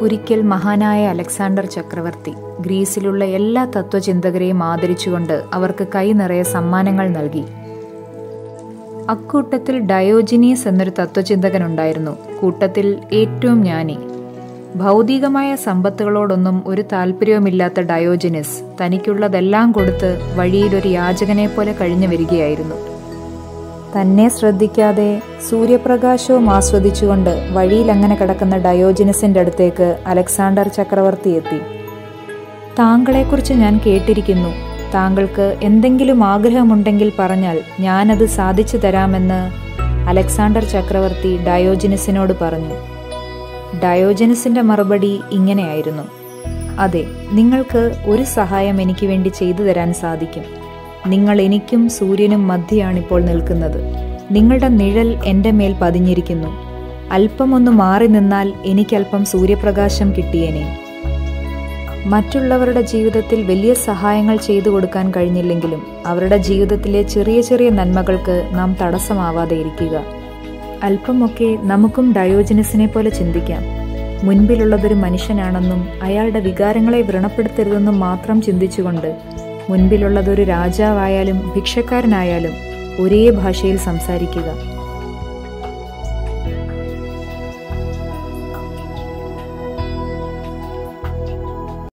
ഒരിക്കൽ മഹാനായ അലക്സാണ്ടർ ചക്രവർത്തി ഗ്രീസിലുള്ള എല്ലാ തത്വചിന്തകരെയും ആദരിച്ചുകൊണ്ട് അവർക്ക് കൈ നിറയെ സമ്മാനങ്ങൾ നൽകി അക്കൂട്ടത്തിൽ ഡയോജിനീസ് എന്നൊരു തത്വചിന്തകനുണ്ടായിരുന്നു കൂട്ടത്തിൽ ഏറ്റവും ജ്ഞാനി ഭൗതികമായ സമ്പത്തുകളോടൊന്നും ഒരു താല്പര്യവുമില്ലാത്ത ഡയോജിനിസ് തനിക്കുള്ളതെല്ലാം കൊടുത്ത് വഴിയിൽ ഒരു യാചകനെ പോലെ കഴിഞ്ഞു വരികയായിരുന്നു തന്നെ ശ്രദ്ധിക്കാതെ സൂര്യപ്രകാശവും ആസ്വദിച്ചുകൊണ്ട് വഴിയിൽ അങ്ങനെ കിടക്കുന്ന ഡയോജിനസിന്റെ അടുത്തേക്ക് അലക്സാണ്ടർ ചക്രവർത്തി എത്തി താങ്കളെക്കുറിച്ച് ഞാൻ കേട്ടിരിക്കുന്നു താങ്കൾക്ക് എന്തെങ്കിലും ആഗ്രഹമുണ്ടെങ്കിൽ പറഞ്ഞാൽ ഞാനത് സാധിച്ചു തരാമെന്ന് അലക്സാണ്ടർ ചക്രവർത്തി ഡയോജിനസിനോട് പറഞ്ഞു ഡയോജനസിന്റെ മറുപടി ഇങ്ങനെയായിരുന്നു അതെ നിങ്ങൾക്ക് ഒരു സഹായം എനിക്ക് വേണ്ടി ചെയ്തു തരാൻ സാധിക്കും നിങ്ങൾ എനിക്കും സൂര്യനും മധ്യയാണിപ്പോൾ നിൽക്കുന്നത് നിങ്ങളുടെ നിഴൽ എൻ്റെ മേൽ പതിഞ്ഞിരിക്കുന്നു അല്പമൊന്ന് മാറി നിന്നാൽ എനിക്കല്പം സൂര്യപ്രകാശം കിട്ടിയേനെ മറ്റുള്ളവരുടെ ജീവിതത്തിൽ വലിയ സഹായങ്ങൾ ചെയ്തു കൊടുക്കാൻ കഴിഞ്ഞില്ലെങ്കിലും അവരുടെ ജീവിതത്തിലെ ചെറിയ ചെറിയ നന്മകൾക്ക് നാം തടസ്സമാവാതെ ഇരിക്കുക അല്പമൊക്കെ നമുക്കും ഡയോജനസിനെ പോലെ ചിന്തിക്കാം മുൻപിലുള്ളതൊരു മനുഷ്യനാണെന്നും അയാളുടെ വികാരങ്ങളെ വ്രണപ്പെടുത്തരുതെന്നും മാത്രം ചിന്തിച്ചുകൊണ്ട് മുൻപിലുള്ളതൊരു രാജാവായാലും ഭിക്ഷക്കാരനായാലും ഒരേ ഭാഷയിൽ സംസാരിക്കുക